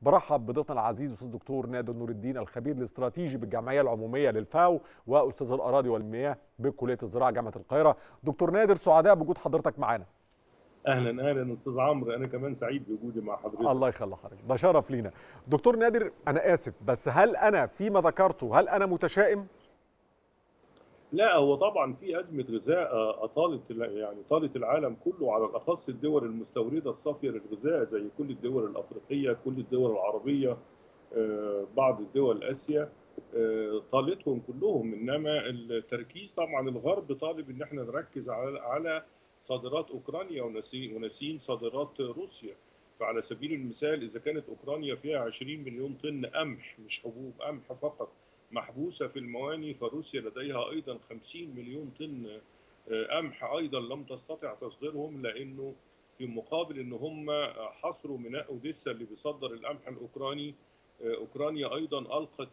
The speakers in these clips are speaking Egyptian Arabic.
برحب بضيفنا العزيز استاذ دكتور نادر نور الدين الخبير الاستراتيجي بالجمعيه العموميه للفاو واستاذ الاراضي والمياه بكليه الزراعه جامعه القاهره دكتور نادر سعداء بوجود حضرتك معانا اهلا اهلا استاذ عمرو انا كمان سعيد بوجودي مع حضرتك الله يخلي حضرتك ده شرف لينا دكتور نادر انا اسف بس هل انا فيما ذكرته هل انا متشائم لا هو طبعا في ازمه غذاء اطالت يعني طالت العالم كله على الاخص الدول المستورده الصافيه للغذاء زي كل الدول الافريقيه كل الدول العربيه بعض الدول اسيا طالتهم كلهم انما التركيز طبعا الغرب طالب ان احنا نركز على على صادرات اوكرانيا ونسين صادرات روسيا فعلى سبيل المثال اذا كانت اوكرانيا فيها 20 مليون طن قمح مش حبوب قمح فقط محبوسه في المواني فروسيا لديها ايضا 50 مليون طن قمح ايضا لم تستطع تصديرهم لانه في مقابل ان هم حصروا ميناء اوديسا اللي بيصدر القمح الاوكراني اوكرانيا ايضا القت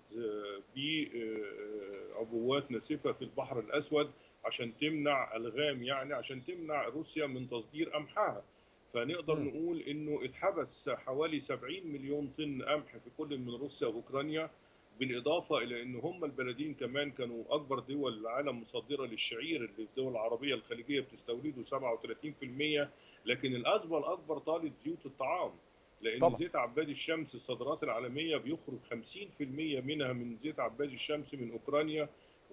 بعبوات ناسفه في البحر الاسود عشان تمنع الغام يعني عشان تمنع روسيا من تصدير قمحها فنقدر م. نقول انه اتحبس حوالي 70 مليون طن قمح في كل من روسيا واوكرانيا بالاضافه الى ان هم البلدين كمان كانوا اكبر دول العالم مصدره للشعير اللي الدول العربيه الخليجيه بتستورده 37% لكن الازمه الاكبر طالت زيوت الطعام لان طبعا. زيت عباد الشمس الصادرات العالميه بيخرج 50% منها من زيت عباد الشمس من اوكرانيا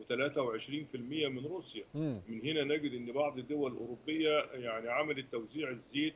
و23% من روسيا م. من هنا نجد ان بعض الدول الاوروبيه يعني عملت توزيع الزيت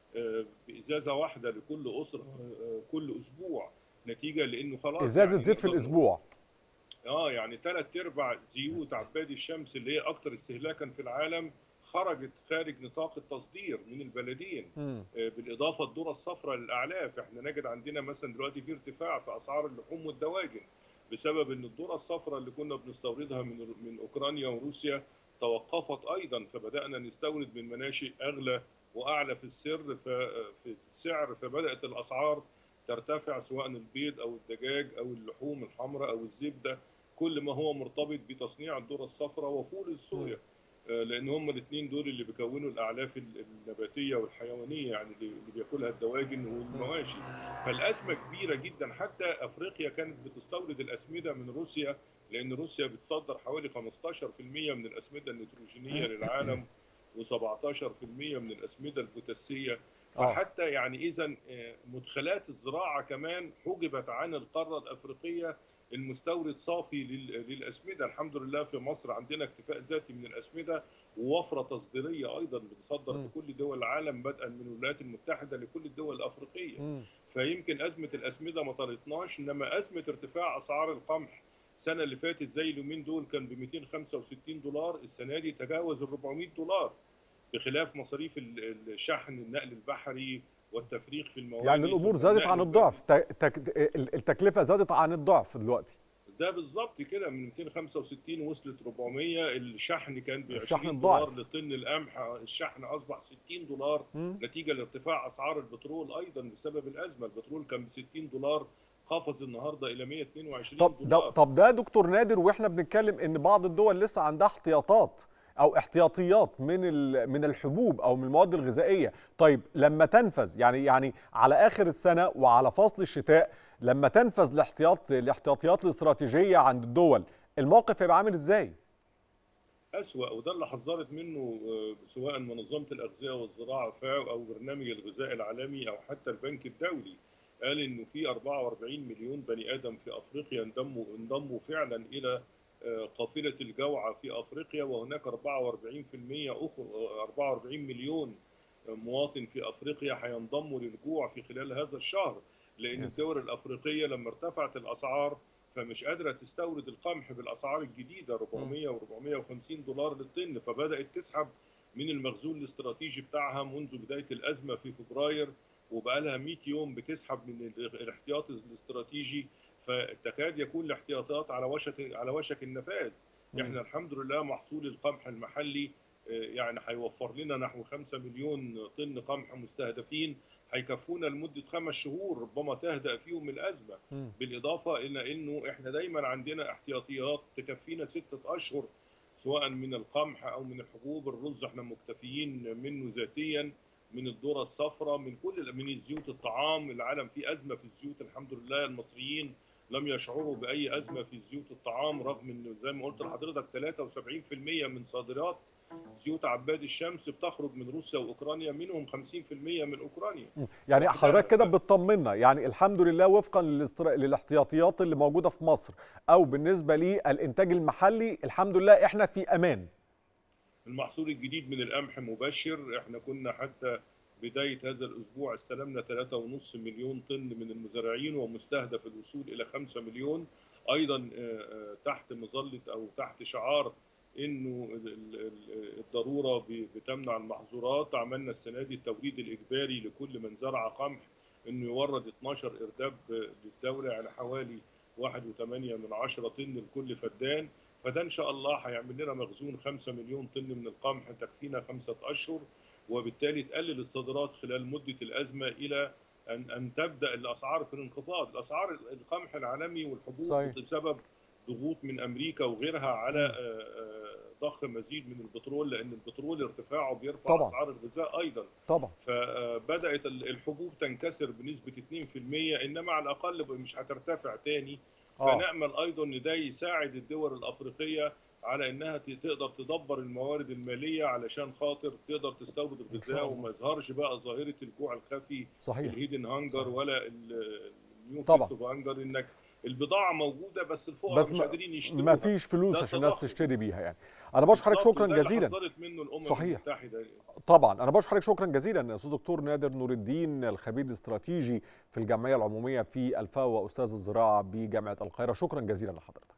بازازه واحده لكل اسره كل اسبوع نتيجه لانه خلاص ازازه يعني زيت في الاسبوع اه يعني ثلاث ارباع زيوت عباد الشمس اللي هي اكثر استهلاكا في العالم خرجت خارج نطاق التصدير من البلدين م. بالاضافه الذره الصفراء للاعلاف احنا نجد عندنا مثلا دلوقتي في ارتفاع في اسعار اللحوم والدواجن بسبب ان الذره الصفراء اللي كنا بنستوردها من من اوكرانيا وروسيا توقفت ايضا فبدانا نستورد من مناشئ اغلى واعلى في السر في السعر فبدات الاسعار ترتفع سواء البيض او الدجاج او اللحوم الحمراء او الزبده كل ما هو مرتبط بتصنيع الذره الصفراء وفول الصويا لان هم الاثنين دول اللي بيكونوا الاعلاف النباتيه والحيوانيه يعني اللي بياكلها الدواجن والمواشي فالازمه كبيره جدا حتى افريقيا كانت بتستورد الاسمده من روسيا لان روسيا بتصدر حوالي 15% من الاسمده النيتروجينيه للعالم و17% من الاسمده البوتاسيه فحتى يعني اذا مدخلات الزراعه كمان حجبت عن القاره الافريقيه المستورد صافي للاسمده الحمد لله في مصر عندنا اكتفاء ذاتي من الاسمده ووفره تصديريه ايضا بتصدر لكل دول العالم بدءا من الولايات المتحده لكل الدول الافريقيه م. فيمكن ازمه الاسمده ما طالتناش انما ازمه ارتفاع اسعار القمح السنه اللي فاتت زي اليومين دول كان ب 265 دولار السنه دي تجاوز ال 400 دولار بخلاف مصاريف الشحن النقل البحري والتفريغ في الموانئ يعني الامور زادت عن الضعف التكلفه زادت عن الضعف دلوقتي ده بالظبط كده من 265 وصلت 400 الشحن كان ب 20 دولار لطن القمح الشحن اصبح 60 دولار م? نتيجه لارتفاع اسعار البترول ايضا بسبب الازمه البترول كان ب 60 دولار قفز النهارده الى 122 طب دولار ده طب ده دكتور نادر واحنا بنتكلم ان بعض الدول لسه عندها احتياطات او احتياطيات من من الحبوب او من المواد الغذائيه طيب لما تنفذ يعني يعني على اخر السنه وعلى فصل الشتاء لما تنفذ الاحتياط الاحتياطيات الاستراتيجيه عند الدول الموقف هيبقى عامل ازاي أسوأ وده اللي حذرت منه سواء منظمة الأغذية والزراعة فاو أو برنامج الغذاء العالمي أو حتى البنك الدولي قال إنه في 44 مليون بني آدم في أفريقيا انضموا انضموا فعلا إلى قافلة الجوعى في أفريقيا وهناك 44% أخر 44 مليون مواطن في أفريقيا هينضموا للجوع في خلال هذا الشهر لأن الدول الأفريقية لما ارتفعت الأسعار فمش قادرة تستورد القمح بالأسعار الجديدة 400 و 450 دولار للطن فبدأت تسحب من المخزون الاستراتيجي بتاعها منذ بداية الأزمة في فبراير وبقى لها 100 يوم بتسحب من الاحتياطي الاستراتيجي فتكاد يكون الاحتياطات على وشك على وشك النفاذ احنا الحمد لله محصول القمح المحلي يعني هيوفر لنا نحو 5 مليون طن قمح مستهدفين هيكفونا لمده خمس شهور ربما تهدأ فيهم الازمه م. بالاضافه الى انه احنا دايما عندنا احتياطيات تكفينا سته اشهر سواء من القمح او من الحبوب الرز احنا مكتفيين منه ذاتيا من الذره الصفراء من كل من الزيوت الطعام العالم فيه ازمه في الزيوت الحمد لله المصريين لم يشعروا باي ازمه في زيوت الطعام رغم ان زي ما قلت لحضرتك 73% من صادرات زيوت عباد الشمس بتخرج من روسيا واوكرانيا منهم 50% من اوكرانيا يعني حضرتك كده بتطمنا يعني الحمد لله وفقا للاحتياطيات اللي موجوده في مصر او بالنسبه للانتاج المحلي الحمد لله احنا في امان المحصول الجديد من القمح مبشر احنا كنا حتى بداية هذا الأسبوع استلمنا 3.5 مليون طن من المزارعين ومستهدف الوصول إلى 5 مليون أيضا تحت مظلة أو تحت شعار انه الضروره بتمنع المحظورات عملنا السنه دي التوريد الاجباري لكل من زرع قمح انه يورد 12 ارداب للدوله يعني حوالي 1.8 من 10 طن لكل فدان فده ان شاء الله هيعمل لنا مخزون 5 مليون طن من القمح تكفينا خمسه اشهر وبالتالي تقلل الصادرات خلال مده الازمه الى ان ان تبدا الاسعار في الانخفاض، الاسعار القمح العالمي والحبوب صحيح. بسبب ضغوط من امريكا وغيرها على ضخ مزيد من البترول لان البترول ارتفاعه بيرفع طبعا. اسعار الغذاء ايضا طبعا فبدات الحبوب تنكسر بنسبه 2% انما على الاقل مش هترتفع تاني آه. فنامل ايضا ان ده يساعد الدول الافريقيه على انها تقدر تدبر الموارد الماليه علشان خاطر تقدر تستورد الغذاء وما يظهرش بقى ظاهره الجوع الخفي صحيح الهيدن هانجر صحيح. ولا النيو طبعا. اوف هانجر انك البضاعه موجوده بس الفقراء بس مش قادرين يشتروها ما فيش فلوس عشان الناس تشتري بيها يعني انا بشكرك شكرا جزيلا منه الامم صحيح المتحده طبعا انا بشكرك شكرا جزيلا الاستاذ دكتور نادر نور الدين الخبير الاستراتيجي في الجمعيه العموميه في الفاو واستاذ الزراعه بجامعه القاهره شكرا جزيلا لحضرتك